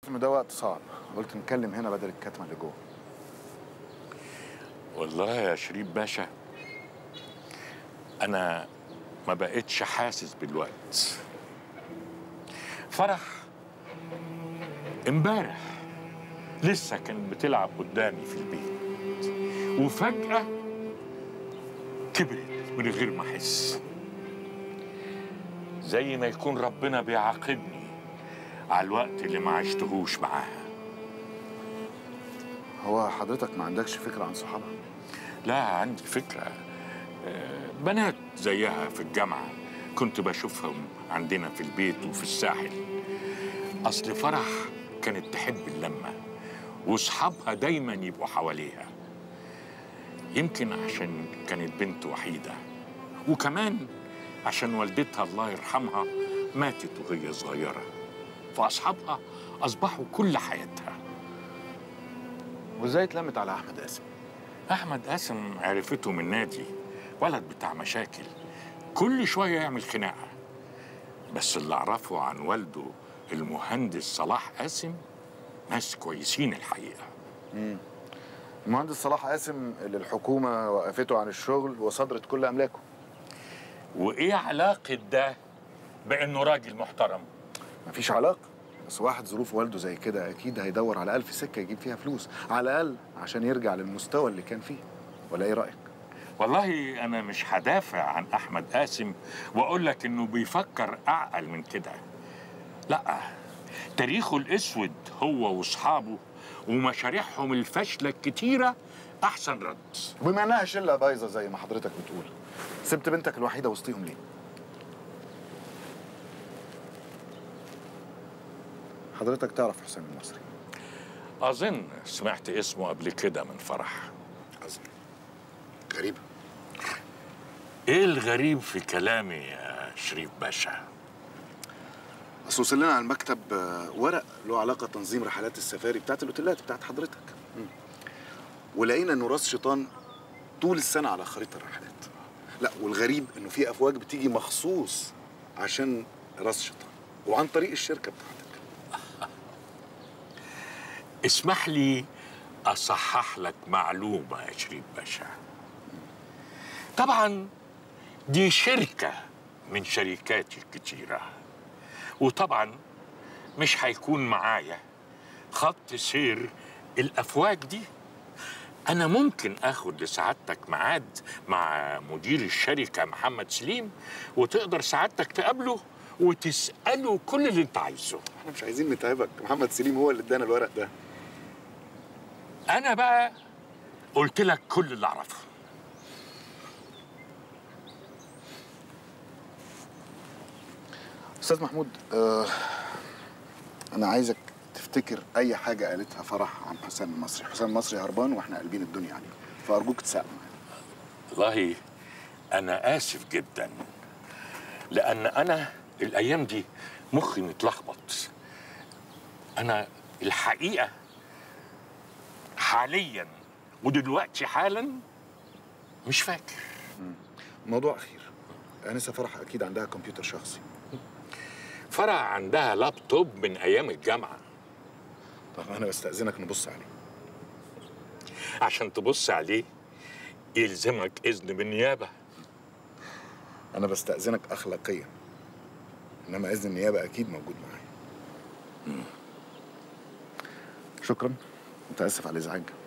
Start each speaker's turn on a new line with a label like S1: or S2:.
S1: ان ده وقت صعب قلت نتكلم هنا بدل الكتمه اللي جوه
S2: والله يا شريف باشا انا ما بقتش حاسس بالوقت فرح امبارح لسه كانت بتلعب قدامي في البيت وفجأة كبرت من غير ما احس زي ما يكون ربنا بيعاقبني على الوقت اللي ما عشتهوش معاها
S1: هو حضرتك ما عندكش فكره عن صحابها
S2: لا عندي فكرة آه، بنات زيها في الجامعة كنت بشوفهم عندنا في البيت وفي الساحل أصل فرح كانت تحب اللمة وأصحابها دايما يبقوا حواليها يمكن عشان كانت بنت وحيدة وكمان عشان والدتها الله يرحمها ماتت وهي صغيرة فأصحابها أصبحوا كل حياتها
S1: وازاي اتلمت على احمد قاسم
S2: احمد قاسم عرفته من نادي ولد بتاع مشاكل كل شويه يعمل خناقه بس اللي اعرفه عن والده المهندس صلاح قاسم ناس كويسين الحقيقه
S1: المهندس صلاح قاسم اللي الحكومه وقفته عن الشغل وصدرت كل املاكه
S2: وايه علاقه ده بانه راجل محترم
S1: مفيش علاقه بس واحد ظروف والده زي كده اكيد هيدور على ألف سكه يجيب فيها فلوس على الاقل عشان يرجع للمستوى اللي كان فيه ولا ايه رايك
S2: والله انا مش هدافع عن احمد قاسم واقول لك انه بيفكر اعقل من كده لا تاريخه الاسود هو واصحابه ومشاريعهم الفاشله الكتيره احسن رد
S1: وبما انها شله بايظه زي ما حضرتك بتقول سبت بنتك الوحيده وسطيهم ليه حضرتك تعرف حسام المصري
S2: اظن سمعت اسمه قبل كده من فرح
S1: أظن غريبة
S2: ايه الغريب في كلامي يا شريف باشا
S1: اصل وصل لنا على المكتب آه، ورق له علاقه تنظيم رحلات السفاري بتاعت الاوتيلات بتاعت حضرتك مم. ولقينا انه راس شيطان طول السنه على خريطه الرحلات لا والغريب انه في افواج بتيجي مخصوص عشان راس شيطان وعن طريق الشركه بتاعتك
S2: اسمح لي اصحح لك معلومه يا شريف باشا طبعا دي شركه من شركاتي الكتيره وطبعا مش هيكون معايا خط سير الافواج دي انا ممكن اخد لسعادتك ميعاد مع مدير الشركه محمد سليم وتقدر سعادتك تقابله وتساله كل اللي انت عايزه
S1: احنا مش عايزين نتعبك محمد سليم هو اللي ادانا الورق ده
S2: انا بقى قلت لك كل اللي اعرفه
S1: استاذ محمود آه انا عايزك تفتكر اي حاجه قالتها فرح عن حسام المصري حسام المصري هربان واحنا قلبين الدنيا عليه فارجوك تساعد معانا
S2: والله انا اسف جدا لان انا الايام دي مخي متلخبط انا الحقيقه حاليا ودلوقتي حالا مش فاكر
S1: موضوع اخير انسه فرح اكيد عندها كمبيوتر شخصي
S2: فرع عندها لابتوب من ايام الجامعه
S1: طب انا بستاذنك نبص عليه
S2: عشان تبص عليه يلزمك اذن بالنيابه
S1: انا بستاذنك اخلاقيا انما اذن النيابه اكيد موجود معايا شكرا متاسف على الازعاج